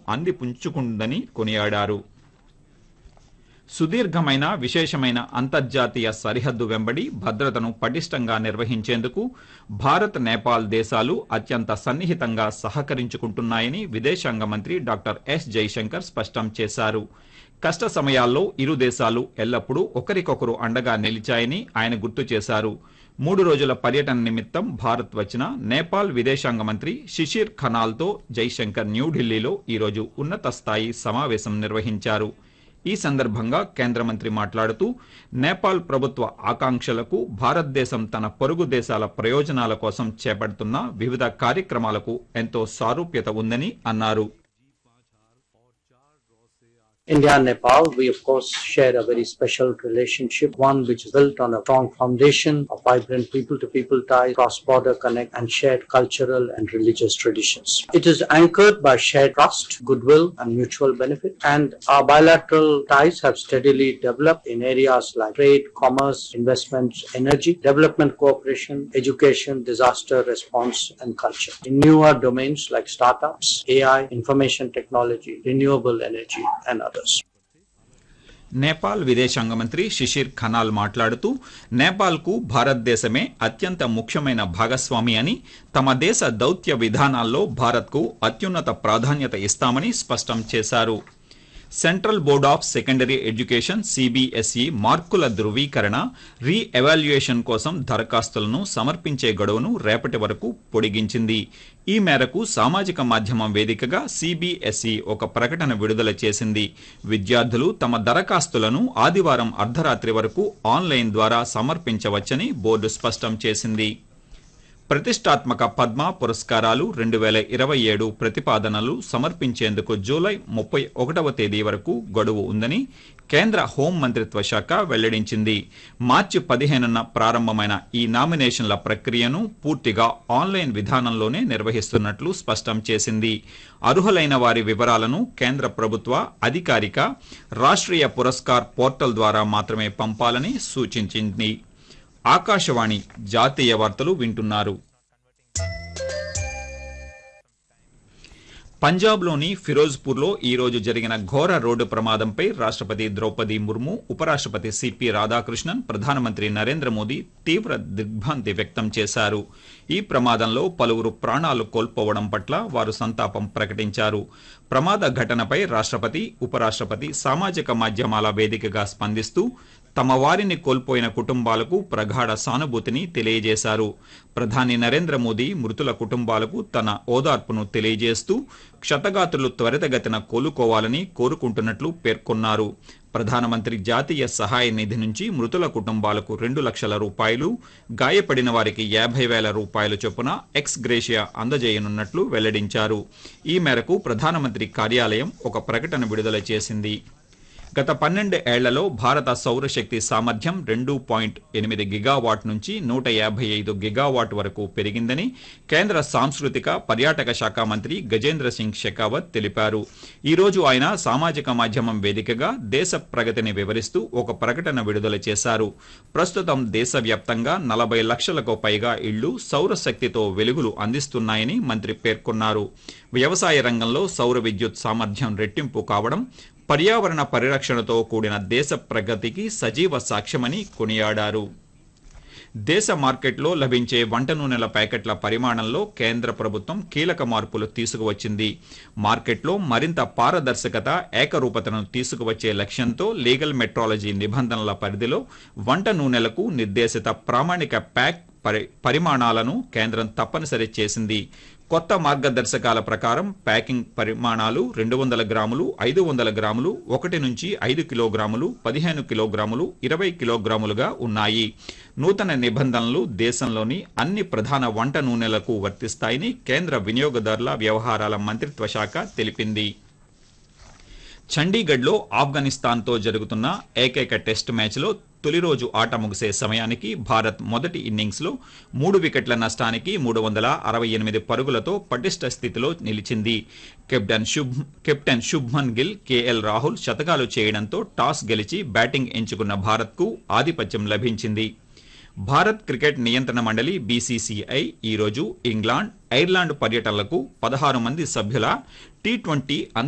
అందిపుంచుకుందని కొనియాడారు సుదీర్ఘమైన విశేషమైన అంతర్జాతీయ సరిహద్దు వెంబడి భద్రతను పటిష్టంగా నిర్వహించేందుకు భారత్ నేపాల్ దేశాలు అత్యంత సన్నిహితంగా సహకరించుకుంటున్నాయని విదేశాంగ మంత్రి డాక్టర్ ఎస్ జైశంకర్ స్పష్టం చేశారు కష్ట సమయాల్లో ఇరు దేశాలు ఎల్లప్పుడూ ఒకరికొకరు అండగా నిలిచాయని ఆయన గుర్తు చేశారు మూడు రోజుల పర్యటన నిమిత్తం భారత్ వచ్చిన నేపాల్ విదేశాంగ మంత్రి శిషిర్ ఖనాల్తో జైశంకర్ న్యూఢిల్లీలో ఈరోజు ఉన్నత స్థాయి సమావేశం నిర్వహించారు ఈ సందర్భంగా కేంద్ర మంత్రి మాట్లాడుతూ నేపాల్ ప్రభుత్వ ఆకాంక్షలకు భారతదేశం తన పొరుగు దేశాల ప్రయోజనాల కోసం చేపడుతున్న వివిధ కార్యక్రమాలకు ఎంతో సారూప్యత ఉందని అన్నారు India and Nepal, we of course share a very special relationship, one which is built on a strong foundation of vibrant people to people ties, cross border connect, and shared cultural and religious traditions. It is anchored by shared trust, goodwill, and mutual benefit. And our bilateral ties have steadily developed in areas like trade, commerce, investments, energy, development cooperation, education, disaster response, and culture. In newer domains like startups, AI, information technology, renewable energy, and others. Nepal విదేశాంగ మంత్రి శిషిర్ ఖనాల్ మాట్లాడుతూ నేపాల్కు భారతదేశమే అత్యంత ముఖ్యమైన భాగస్వామి అని తమ దేశ దౌత్య విధానాల్లో భారత్కు అత్యున్నత ప్రాధాన్యత ఇస్తామని స్పష్టం చేశారు central board of secondary education CBSE మార్కుల ధృవీకరణ రీ ఎవాల్యుయేషన్ కోసం దరఖాస్తులను సమర్పించే గడువును రేపటి వరకు పొడిగించింది ఈ మేరకు సామాజిక మాధ్యమం వేదికగా సిబిఎస్ఈ ఒక ప్రకటన విడుదల చేసింది విద్యార్థులు తమ దరఖాస్తులను ఆదివారం అర్ధరాత్రి వరకు ఆన్లైన్ ద్వారా సమర్పించవచ్చని బోర్డు స్పష్టం చేసింది ప్రతిష్టాత్మక పద్మ పురస్కారాలు రెండు వేల ఇరవై ఏడు ప్రతిపాదనలు సమర్పించేందుకు జూలై ముప్పై ఒకటవ తేదీ వరకు గడువు ఉందని కేంద్ర హోం మంత్రిత్వ శాఖ వెల్లడించింది మార్చి పదిహేనున ప్రారంభమైన ఈ నామినేషన్ల ప్రక్రియను పూర్తిగా ఆన్లైన్ విధానంలోనే నిర్వహిస్తున్నట్లు స్పష్టం చేసింది అర్హులైన వారి వివరాలను కేంద్ర ప్రభుత్వ అధికారిక రాష్ట్రీయ పురస్కార్ పోర్టల్ ద్వారా మాత్రమే పంపాలని సూచించింది ఆకాశవాణి జాతీయ వార్తలు వింటున్నారు పంజాబ్లోని ఫిరోజ్పూర్లో ఈ రోజు జరిగిన ఘోర రోడ్డు ప్రమాదంపై రాష్ట్రపతి ద్రౌపది ముర్ము ఉపరాష్ట్రపతి సిపి రాధాకృష్ణన్ ప్రధానమంత్రి నరేంద్ర మోదీ తీవ్ర దిగ్భ్రాంతి వ్యక్తం చేశారు ఈ ప్రమాదంలో పలువురు ప్రాణాలు కోల్పోవడం పట్ల వారు సంతాపం ప్రకటించారు ప్రమాద ఘటనపై రాష్ట్రపతి ఉపరాష్ట్రపతి సామాజిక మాధ్యమాల వేదికగా స్పందిస్తూ తమ వారిని కోల్పోయిన కుటుంబాలకు ప్రగాఢ సానుభూతిని తెలియజేశారు ప్రధాని నరేంద్ర మోదీ మృతుల కుటుంబాలకు తన ఓదార్పును తెలియజేస్తూ క్షతగాత్రులు త్వరితగతిన కోలుకోవాలని కోరుకుంటున్నట్లు పేర్కొన్నారు ప్రధానమంత్రి జాతీయ సహాయ నిధి నుంచి మృతుల కుటుంబాలకు రెండు లక్షల రూపాయలు గాయపడిన వారికి యాభై వేల రూపాయల చొప్పున ఎక్స్ గ్రేషియా అందజేయనున్నట్లు వెల్లడించారు ఈ మేరకు ప్రధానమంత్రి కార్యాలయం ఒక ప్రకటన విడుదల చేసింది గత పన్నెండు ఏళ్లలో భారత సౌరశక్తి సామర్థ్యం రెండు పాయింట్ ఎనిమిది గిగావాట్ నుంచి నూట యాభై ఐదు గిగావాట్ వరకు పెరిగిందని కేంద్ర సాంస్కృతిక పర్యాటక శాఖ మంత్రి గజేంద్ర సింగ్ షెకావత్ తెలిపారు ఈ రోజు ఆయన సామాజిక మాధ్యమం వేదికగా దేశ ప్రగతిని వివరిస్తూ ఒక ప్రకటన విడుదల చేశారు ప్రస్తుతం దేశవ్యాప్తంగా నలభై లక్షలకు పైగా ఇళ్లు సౌరశక్తితో వెలుగులు అందిస్తున్నాయని మంత్రి పేర్కొన్నారు వ్యవసాయ రంగంలో సౌర విద్యుత్ సామర్థ్యం రెట్టింపు కావడం పర్యావరణ పరిరక్షణతో కూడిన దేశ ప్రగతికి సజీవ సాక్ష్యమని కొనియాడారు దేశ మార్కెట్లో లభించే వంట నూనెల ప్యాకెట్ల పరిమాణంలో కేంద్ర ప్రభుత్వం కీలక మార్పులు తీసుకువచ్చింది మార్కెట్లో మరింత పారదర్శకత ఏకరూపతను తీసుకువచ్చే లక్ష్యంతో లీగల్ మెట్రాలజీ నిబంధనల పరిధిలో వంట నూనెలకు నిర్దేశిత ప్రామాణిక ప్యాక్ పరి పరిమాణాలను కేంద్రం తప్పనిసరి చేసింది కొత్త మార్గదర్శకాల ప్రకారం ప్యాకింగ్ పరిమాణాలు రెండు వందల గ్రాములు ఐదు వందల గ్రాములు ఒకటి నుంచి ఐదు కిలోగ్రాములు పదిహేను కిలోగ్రాములు ఇరవై కిలోగ్రాములుగా ఉన్నాయి నూతన నిబంధనలు దేశంలోని అన్ని ప్రధాన వంట నూనెలకు వర్తిస్తాయని కేంద్ర వినియోగదారుల వ్యవహారాల మంత్రిత్వ శాఖ తెలిపింది చండీగఢ్లో ఆఫ్ఘనిస్తాన్తో జరుగుతున్న ఏకైక టెస్ట్ మ్యాచ్లో తొలి రోజు ఆట ముగిసే సమయానికి భారత్ మొదటి ఇన్నింగ్స్లో మూడు వికెట్ల నష్టానికి మూడు వందల అరవై ఎనిమిది పరుగులతో పటిష్ట స్థితిలో నిలిచింది captain Shubh captain Shubman Gill KL Rahul శతకాలు చేయడంతో టాస్ గెలిచి బ్యాటింగ్ ఎంచుకున్న భారత్కు ఆధిపత్యం లభించింది భారత్ క్రికెట్ నియంత్రణ మండలి బీసీసీఐ ఈరోజు ఇంగ్లాండ్ ఐర్లాండ్ పర్యటనలకు పదహారు మంది సభ్యుల టీ ట్వంటీ